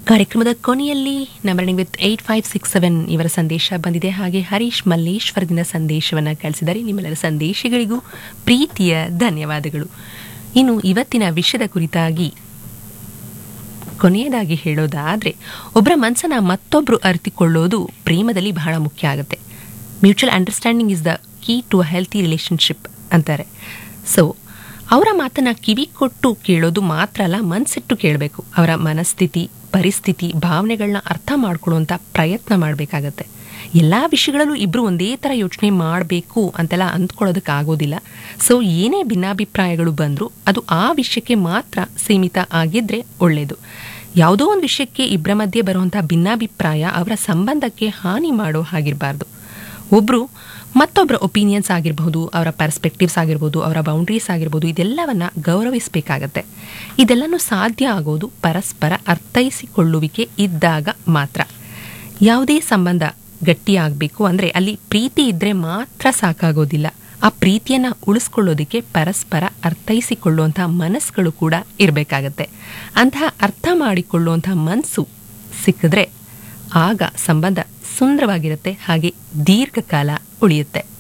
ಕಾರ್ಯಕ್ರಮದ ಕೊನೆಯಲ್ಲಿ number with eight five six seven ಇವರ ಸಂದೇಶ ಬಂದಿದೆ ಹಾಗೆ ಹರೀಶ್ ಮಲ್ಲೇಶ್ವರದಿಂದ ಸಂದೇಶವನ್ನು ಕಳಿಸಿದ್ದಾರೆ ನಿಮ್ಮೆಲ್ಲರ ಸಂದೇಶಗಳಿಗೂ ಪ್ರೀತಿಯ ಧನ್ಯವಾದಗಳು ಇನ್ನು ಇವತ್ತಿನ ವಿಷಯದ ಕುರಿತಾಗಿ ಕೊನೆಯದಾಗಿ ಹೇಳೋದಾದ್ರೆ ಒಬ್ಬರ ಮನಸ್ಸನ್ನ ಮತ್ತೊಬ್ರು ಅರಿತುಕೊಳ್ಳೋದು ಪ್ರೇಮದಲ್ಲಿ ಬಹಳ ಮುಖ್ಯ ಆಗುತ್ತೆ mutual understanding is the key to a healthy relationship ಅಂತಾರೆ ಸೊ ಅವರ ಮಾತನ್ನ ಕಿವಿ ಕೊಟ್ಟು ಕೇಳೋದು ಮಾತ್ರ ಅಲ್ಲ ಮನಸ್ಸಿಟ್ಟು ಕೇಳಬೇಕು ಅವರ ಮನಸ್ಥಿತಿ ಪರಿಸ್ಥಿತಿ ಭಾವನೆಗಳನ್ನ ಅರ್ಥ ಮಾಡ್ಕೊಳ್ಳುವಂಥ ಪ್ರಯತ್ನ ಮಾಡಬೇಕಾಗತ್ತೆ ಎಲ್ಲ ವಿಷಯಗಳಲ್ಲೂ ಇಬ್ಬರು ಒಂದೇ ಥರ ಯೋಚನೆ ಮಾಡಬೇಕು ಅಂತೆಲ್ಲ ಅಂದ್ಕೊಳ್ಳೋದಕ್ಕಾಗೋದಿಲ್ಲ ಸೊ ಏನೇ ಭಿನ್ನಾಭಿಪ್ರಾಯಗಳು ಬಂದರೂ ಅದು ಆ ವಿಷಯಕ್ಕೆ ಮಾತ್ರ ಸೀಮಿತ ಆಗಿದ್ರೆ ಒಳ್ಳೆಯದು ಯಾವುದೋ ಒಂದು ವಿಷಯಕ್ಕೆ ಇಬ್ಬರ ಮಧ್ಯೆ ಬರುವಂಥ ಭಿನ್ನಾಭಿಪ್ರಾಯ ಅವರ ಸಂಬಂಧಕ್ಕೆ ಹಾನಿ ಮಾಡೋ ಹಾಗಿರಬಾರ್ದು ಒಬ್ಬರು ಮತ್ತೊಬ್ಬರ ಒಪಿನಿಯನ್ಸ್ ಆಗಿರಬಹುದು ಅವರ ಪರ್ಸ್ಪೆಕ್ಟಿವ್ಸ್ ಆಗಿರ್ಬೋದು ಅವರ ಬೌಂಡ್ರೀಸ್ ಆಗಿರ್ಬೋದು ಇದೆಲ್ಲವನ್ನ ಗೌರವಿಸಬೇಕಾಗತ್ತೆ ಇದೆಲ್ಲನೂ ಸಾಧ್ಯ ಆಗೋದು ಪರಸ್ಪರ ಅರ್ಥೈಸಿಕೊಳ್ಳುವಿಕೆ ಇದ್ದಾಗ ಮಾತ್ರ ಯಾವುದೇ ಸಂಬಂಧ ಗಟ್ಟಿಯಾಗಬೇಕು ಅಂದರೆ ಅಲ್ಲಿ ಪ್ರೀತಿ ಇದ್ದರೆ ಮಾತ್ರ ಸಾಕಾಗೋದಿಲ್ಲ ಆ ಪ್ರೀತಿಯನ್ನು ಉಳಿಸ್ಕೊಳ್ಳೋದಕ್ಕೆ ಪರಸ್ಪರ ಅರ್ಥೈಸಿಕೊಳ್ಳುವಂಥ ಮನಸ್ಸುಗಳು ಕೂಡ ಇರಬೇಕಾಗತ್ತೆ ಅಂತಹ ಅರ್ಥ ಮಾಡಿಕೊಳ್ಳುವಂಥ ಮನಸ್ಸು ಸಿಕ್ಕಿದ್ರೆ ಆಗ ಸಂಬಂಧ ಸುಂದರವಾಗಿರುತ್ತೆ ಹಾಗೆ ದೀರ್ಘಕಾಲ ಉಳಿಯುತ್ತೆ